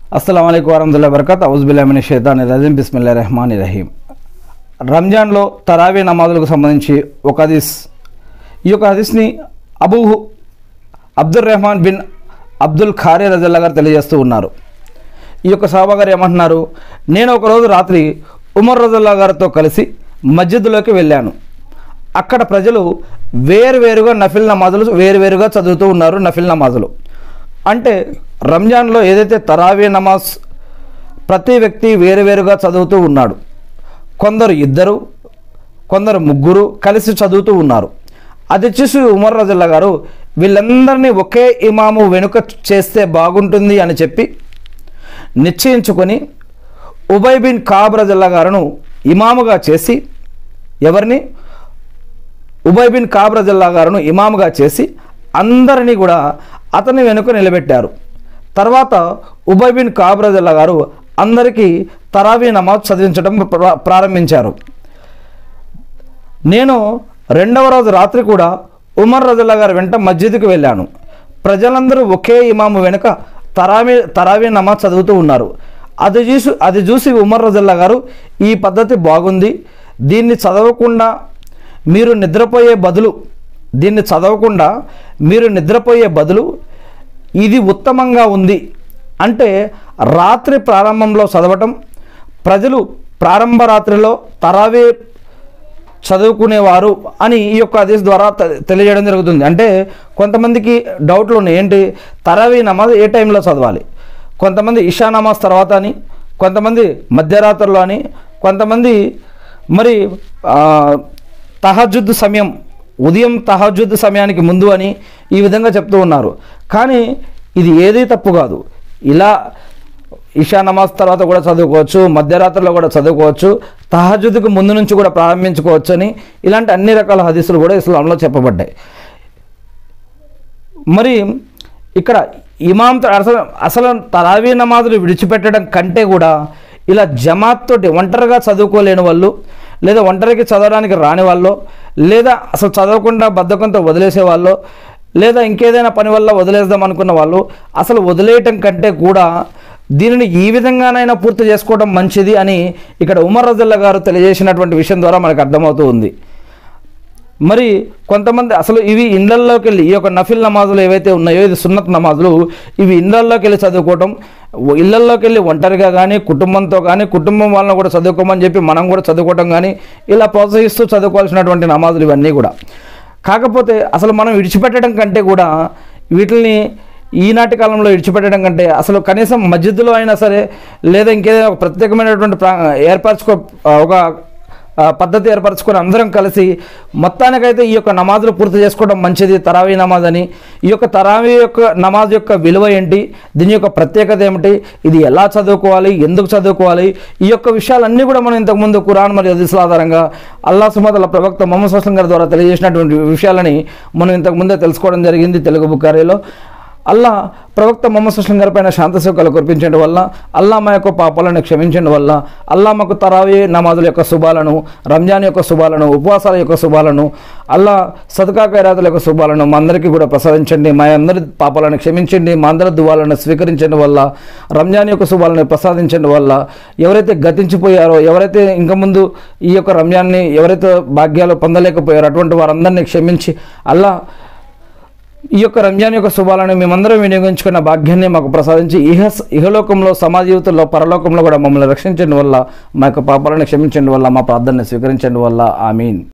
అస్సలం అయికు వరహతుల్లా బర్కత్ ఔజుబిల్లామిని షైతాని రజీం బిస్మిల్లా రెహమాన్ రహీం రంజాన్లో తరావీ నమాజులకు సంబంధించి ఒక హదీస్ ఈ యొక్క హదీస్ని Abu Abdul Rahman bin Abdul Qari రజల్లా గారు తెలియజేస్తూ ఉన్నారు ఈ యొక్క సాబా గారు ఏమంటున్నారు నేను ఒకరోజు రాత్రి ఉమర్ రజల్లా గారితో కలిసి మస్జిద్లోకి వెళ్ళాను అక్కడ ప్రజలు వేరువేరుగా నఫిల్ నమాజులు వేరువేరుగా చదువుతూ ఉన్నారు నఫిల్ నమాజులు అంటే రంజాన్లో ఏదైతే తరావీ నమాజ్ ప్రతి వ్యక్తి వేరువేరుగా చదువుతూ ఉన్నాడు కొందరు ఇద్దరు కొందరు ముగ్గురు కలిసి చదువుతూ ఉన్నారు అది చూసి ఉమర్ రజల్లా గారు వీళ్ళందరినీ ఒకే ఇమాము వెనుక చేస్తే బాగుంటుంది అని చెప్పి నిశ్చయించుకొని ఉబై బిన్ కాబ్ రజల్లా గారును ఇమాముగా చేసి ఎవరిని ఉబై బిన్ కాబ్ రజల్లా గారును ఇమాముగా చేసి అందరినీ కూడా అతని వెనుక నిలబెట్టారు తర్వాత ఉబై బిన్ కాబ్ రజల్లా గారు అందరికీ తరావీ నమాజ్ చదివించడం ప్ర- ప్రారంభించారు నేను రెండవ రోజు రాత్రి కూడా ఉమర్ రజల్లా గారి వెంట మస్జిద్కి వెళ్ళాను ప్రజలందరూ ఒకే ఇమాము వెనుక తరావీ తరావీ నమాజ్ చదువుతూ ఉన్నారు అది చూసి అది చూసి ఉమర్ రజల్లా గారు ఈ పద్ధతి బాగుంది దీన్ని చదవకుండా మీరు నిద్రపోయే బదులు దీన్ని చదవకుండా మీరు నిద్రపోయే బదులు ఇది ఉత్తమంగా ఉంది అంటే రాత్రి ప్రారంభంలో చదవటం ప్రజలు ప్రారంభ రాత్రిలో తరావీ చదువుకునేవారు అని ఈ యొక్క హదీస్ ద్వారా తె- తెలియజేయడం జరుగుతుంది అంటే కొంతమందికి డౌట్లు ఉన్నాయి ఏంటి తరావీ నమాజ్ ఏ టైంలో చదవాలి కొంతమంది ఇషా నమాజ్ తర్వాత అని కొంతమంది మధ్యరాత్రిలో అని కొంతమంది మరి ఆ, తహజుద్ సమయం ఉదయం తహజుద్ సమయానికి ముందు అని ఈ విధంగా చెప్తూ ఉన్నారు కానీ ఇది ఏదీ తప్పు కాదు ఇలా ఇషా నమాజ్ తర్వాత కూడా చదువుకోవచ్చు మధ్యరాత్రిలో కూడా చదువుకోవచ్చు తహజుద్కు ముందు నుంచి కూడా ప్రారంభించుకోవచ్చు అని ఇలాంటి అన్ని రకాల హదీసులు కూడా ఇస్లాంలో చెప్పబడ్డాయి మరి ఇక్కడ ఇమాం త- అసలు అసలు తరావీ నమాజులు విడిచిపెట్టడం కంటే కూడా ఇలా జమాత్ తోటి ఒంటరిగా చదువుకోలేని వాళ్ళు లేదా ఒంటరికి చదవడానికి రాని వాళ్ళు లేదా అసలు చదవకుండా బద్ధకంతో వదిలేసే వాళ్ళు లేదా ఇంకేదైనా పని వల్ల వదిలేద్దాం అనుకున్న వాళ్ళు అసలు వదిలేయటం కంటే కూడా దీనిని ఈ విధంగానైనా పూర్తి చేసుకోవడం మంచిది అని ఇక్కడ ఉమర్ రజల్లా గారు తెలియజేసినటువంటి విషయం ద్వారా మనకు అర్థమవుతూ ఉంది మరి కొంతమంది అసలు ఇవి ఇండ్లల్లోకి వెళ్ళి ఈ యొక్క నఫిల్ నమాజులు ఏవైతే ఉన్నాయో ఇది సున్నత్ నమాజులు ఇవి ఇండ్లల్లోకి వెళ్ళి చదువుకోవటం ఓ ఇళ్లల్లోకి వెళ్ళి ఒంటరిగా కానీ కుటుంబంతో కానీ కుటుంబం వాళ్ళని కూడా చదువుకోమని చెప్పి మనం కూడా చదువుకోవటం కానీ ఇలా ప్రోత్సహిస్తూ చదువుకోవాల్సినటువంటి నమాజులు ఇవన్నీ కూడా కాకపోతే అసలు మనం విడిచిపెట్టడం కంటే కూడా వీటిని ఈనాటి కాలంలో విడిచిపెట్టడం కంటే అసలు కనీసం మస్జిద్లో అయినా సరే లేదా ఇంకేదైనా ఒక ప్రత్యేకమైనటువంటి ప్రా ఏర్పరచుకో ఒక ఆ, పద్ధతి ఏర్పరచుకొని అందరం కలిసి మొత్తానికైతే ఈ యొక్క నమాజులు పూర్తి చేసుకోవడం మంచిది తరావీ నమాజ్ అని ఈ యొక్క తరావీ యొక్క నమాజ్ యొక్క విలువ ఏంటి దీని యొక్క ప్రత్యేకత ఏమిటి ఇది ఎలా చదువుకోవాలి ఎందుకు చదువుకోవాలి ఈ యొక్క విషయాలన్నీ కూడా మనం ఇంతకుముందు ఖురాన్ మరియు హదీసుల ఆధారంగా అల్లా సుమతల ప్రవక్త మొహమ్మద్ సుస్లం గారి ద్వారా తెలియజేసినటువంటి విషయాలని మనం ఇంతకుముందే తెలుసుకోవడం జరిగింది తెలుగు బుక్కారీలో అల్లా ప్రవక్త మొహమ్మద్ సుస్లం గారి పైన శాంత సుఖాలు కురిపించడం వల్ల అల్లా మా యొక్క పాపాలను క్షమించడం వల్ల అల్లా మాకు తరావీ నమాజుల యొక్క శుభాలను రంజాన్ యొక్క శుభాలను ఉపవాసాల యొక్క శుభాలను అల్లా సదకా ఖైరాతుల యొక్క శుభాలను మా అందరికీ కూడా ప్రసాదించండి మా అందరి పాపాలను క్షమించండి మా అందరి దువాలను స్వీకరించడం వల్ల రంజాన్ యొక్క శుభాలను ప్రసాదించడం వల్ల ఎవరైతే గతించిపోయారో ఎవరైతే ఇంక ముందు ఈ యొక్క రంజాన్ని ఎవరైతే భాగ్యాలు పొందలేకపోయారో అటువంటి వారందరినీ క్షమించి అల్లా ఈ యొక్క రంజాన్ యొక్క శుభాలను మేమందరం వినియోగించుకున్న భాగ్యాన్ని మాకు ప్రసాదించి ఇహ ఇహలోకంలో సమాజ జీవితంలో పరలోకంలో కూడా మమ్మల్ని రక్షించడం వల్ల మా యొక్క పాపాలను క్షమించడం వల్ల మా ప్రార్థనని స్వీకరించడం వల్ల ఆమీన్